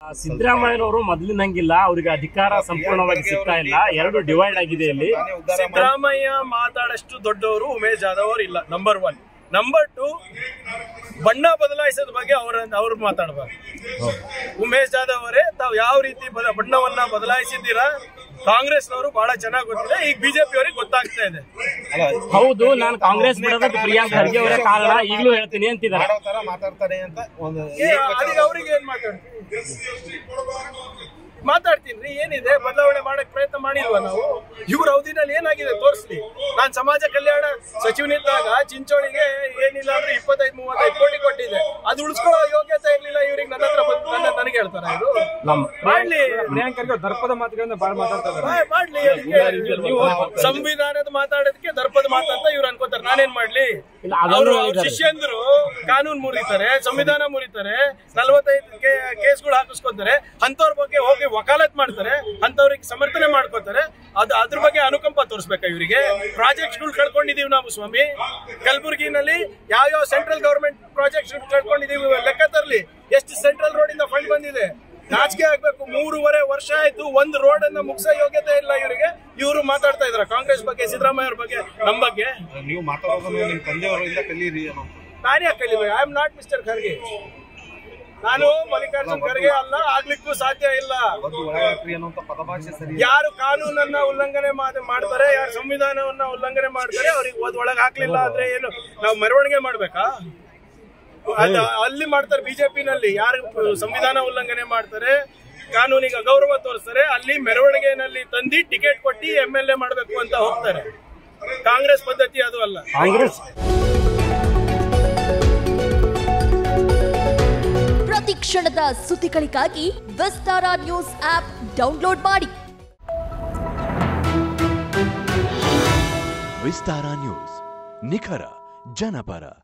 ಸಿದ್ದರಾಮಯ್ಯನವರು ಮೊದಲಿನಂಗಿಲ್ಲ ಅವರಿಗೆ ಅಧಿಕಾರ ಸಂಪೂರ್ಣವಾಗಿ ಸಿಗ್ತಾ ಇಲ್ಲ ಎರಡು ಡಿವೈಡ್ ಆಗಿದೆ ಇಲ್ಲಿ ಸಿದ್ದರಾಮಯ್ಯ ಮಾತಾಡಷ್ಟು ದೊಡ್ಡವರು ಉಮೇಶ್ ಜಾಧವ್ ಅವರು ಇಲ್ಲ ನಂಬರ್ ಒನ್ ನಂಬರ್ ಟು ಬಣ್ಣ ಬದಲಾಯಿಸೋದ ಬಗ್ಗೆ ಅವರ ಅವ್ರು ಮಾತಾಡಬಾರ್ದು ಉಮೇಶ್ ಜಾಧವ್ ಅವರೇ ತಾವು ಯಾವ ರೀತಿ ಬದ- ಬಣ್ಣವನ್ನ ಬದಲಾಯಿಸಿದ್ದೀರಾ ಕಾಂಗ್ರೆಸ್ನವರು ಬಹಳ ಚೆನ್ನಾಗಿ ಗೊತ್ತಿದೆ ಈಗ ಬಿಜೆಪಿ ಅವರಿಗೆ ಗೊತ್ತಾಗ್ತಾ ಇದೆ ಹೌದು ನಾನು ಕಾಂಗ್ರೆಸ್ ಬಿಡೋದಕ್ಕೆ ಪ್ರಿಯಾಂಕ್ ಖರ್ಗೆ ಅವರೇ ಕಾರಣ ಈಗಲೂ ಹೇಳ್ತೀನಿ ಅಂತಿದ್ದಾರೆ ಮಾಡೋ ತರ ಮಾತಾಡ್ತಾರೆ ಅಂತ ಒಂದು ಏ, ಅದೀಗ ಅವ್ರಿಗೆ ಏನ್ ಮಾತಾಡ್ತೀವಿ ಮಾತಾಡ್ತೀನಿ ಏನಿದೆ ಬದಲಾವಣೆ ಮಾಡಕ್ ಪ್ರಯತ್ನ ಮಾಡಿಲ್ವಾ ನಾವು ಇವ್ರ ಅವಧಿನಲ್ಲಿ ಏನಾಗಿದೆ ತೋರಿಸ್ಲಿ ನಾನ್ ಸಮಾಜ ಕಲ್ಯಾಣ ಸಚಿವನಿದ್ದಾಗ ಚಿಂಚೋಳಿಗೆ ಏನಿಲ್ಲ ಅಂದ್ರೆ ಇಪ್ಪತ್ತೈದು ಮೂವತ್ತೈದು ಕೋಟಿ ಕೊಟ್ಟಿದೆ ಅದು ಉಳಿಸ್ಕೊಳ್ಳೋ ಯೋಗ್ಯತೆ ಇರ್ಲಿಲ್ಲ ಇವ್ರಿಗೆ ನನ್ನ ಹತ್ರ ಬಂದು ನನ್ನ ನನಗೆ ಹೇಳ್ತಾರ ಇದು ನಮ್ಮ ಮಾಡ್ಲಿ ಪ್ರಿಯಾಂಕರ್ಗೆ ದರ್ಪದ ಮಾತುಗಳಿಂದ ಬಹಳ ಮಾತಾಡ್ತಾರೆ ಮಾ- ಮಾಡ್ಲಿ ಅದಕ್ಕೆ ನೀವು ಸಂವಿಧಾನದ ಮಾತಾಡೋದಕ್ಕೆ ದರ್ಪದ ಮಾತಂತ ಇವ್ರು ಅನ್ಕೋತಾರೆ ನಾನೇನ್ ಮಾಡ್ಲಿ ಇಲ್ಲ, ಅದನ್ನು ಅವರು ಅವ್ರ ಹೇಳಿದ್ದಾರೆ. ಶಿಷ್ಯಂದ್ರು ಕಾನೂನು ಮುರಿತಾರೆ ಸಂವಿಧಾನ ಮುರಿತಾರೆ ನಲವತ್ತೈದು ಕೇಸ್ಗಳು ಹಾಕಿಸ್ಕೊತಾರೆ ಅಂತವ್ರ ಬಗ್ಗೆ ಹೋಗಿ ವಕಾಲತ್ ಮಾಡ್ತಾರೆ ಅಂತವ್ರಿಗೆ ಸಮರ್ಥನೆ ಮಾಡ್ಕೋತಾರೆ ಅದು ಅದ್ರ ಬಗ್ಗೆ ಅನುಕಂಪ ತೋರಿಸ್ಬೇಕಾ ಇವರಿಗೆ ಪ್ರಾಜೆಕ್ಟ್ಸ್ಗಳು ಕಳ್ಕೊಂಡಿದೀವಿ ನಾವು ಸ್ವಾಮಿ ಕಲಬುರಗಿನಲ್ಲಿ ಯಾವ ಯಾವ ಸೆಂಟ್ರಲ್ ಗವರ್ಮೆಂಟ್ ಪ್ರಾಜೆಕ್ಟ್ಸ್ ಕಳ್ಕೊಂಡಿದೀವಿ ಲೆಕ್ಕ ತರಲಿ ಎಷ್ಟು ಸೆಂಟ್ರಲ್ ರೋಡ್ ಇಂದ ಫಂಡ್ ಬಂದಿದೆ ನಾಚಿಕೆ ಆಗ್ಬೇಕು ಮೂರುವರೆ ವರ್ಷ ಆಯ್ತು ಒಂದು ರೋಡ್ ಅನ್ನ ಮುಗಿಸೋ ಯೋಗ್ಯತೆ ಇಲ್ಲ ಇವರಿಗೆ ಇವರು ಮಾತಾಡ್ತಾ ಇದಾರೆ ಕಾಂಗ್ರೆಸ್ ಬಗ್ಗೆ ಸಿದ್ದರಾಮಯ್ಯ ಅವ್ರ ಬಗ್ಗೆ ನಮ್ ಬಗ್ಗೆ ನೀವು ಮಾತಾಡೋದನ್ನ ನಿಮ್ ತಂದೆಯವರಿಂದ ಕಲೀರಿ ಅನ್ನೋ ನಾನೇ ಕಲಿಬೇಕು I am not mister Kharge ನಾನು ಮಲ್ಲಿಕಾರ್ಜುನ್ ಖರ್ಗೆ ಅಲ್ಲ ಆಗ್ಲಿಕ್ಕೂ ಸಾಧ್ಯ ಇಲ್ಲ ಒಂದು ಒಳಗಾಕ್ರಿ ಅನ್ನೋಂಥ ಪದಭಾಷೆ ಸರಿ ಯಾರು ಕಾನೂನನ್ನ ಉಲ್ಲಂಘನೆ ಮಾಡ್- ಮಾಡ್ತಾರೆ ಯಾರು ಸಂವಿಧಾನವನ್ನ ಉಲ್ಲಂಘನೆ ಮಾಡ್ತಾರೆ ಅವ್ರಿಗೆ ಓದ್ ಒಳಗ್ ಹಾಕ್ಲಿಲ್ಲ ಅಂದ್ರೆ ಏನು ನಾವು ಮೆರವಣಿಗೆ ಮಾಡ್ಬೇಕಾ ಅಲ್ಲ ಅಲ್ಲಿ ಮಾಡ್ತಾರೆ ಬಿಜೆಪಿನಲ್ಲಿ ಯಾರು ಸಂವಿಧಾನ ಉಲ್ಲಂಘನೆ ಮಾಡ್ತಾರೆ ಕಾನೂನಿಗೆ ಗೌರವ ತೋರಿಸ್ತಾರೆ ಅಲ್ಲಿ ಮೆರವಣಿಗೆನಲ್ಲಿ ತಂದು ಟಿಕೆಟ್ ಕೊಟ್ಟು ಎಂ ಎಲ್ ಎ ಮಾಡಬೇಕು ಅಂತ ಹೋಗ್ತಾರೆ ಕಾಂಗ್ರೆಸ್ ಪದ್ಧತಿ ಅದು ಅಲ್ಲ ಕಾಂಗ್ರೆಸ್ ಪ್ರತಿ ಕ್ಷಣದ ಸುದ್ದಿಗಳಿಗಾಗಿ ವಿಸ್ತಾರ ನ್ಯೂಸ್ ಆಪ್ ಡೌನ್ಲೋಡ್ ಮಾಡಿ ವಿಸ್ತಾರ ನ್ಯೂಸ್ ನಿಖರ ಜನಪರ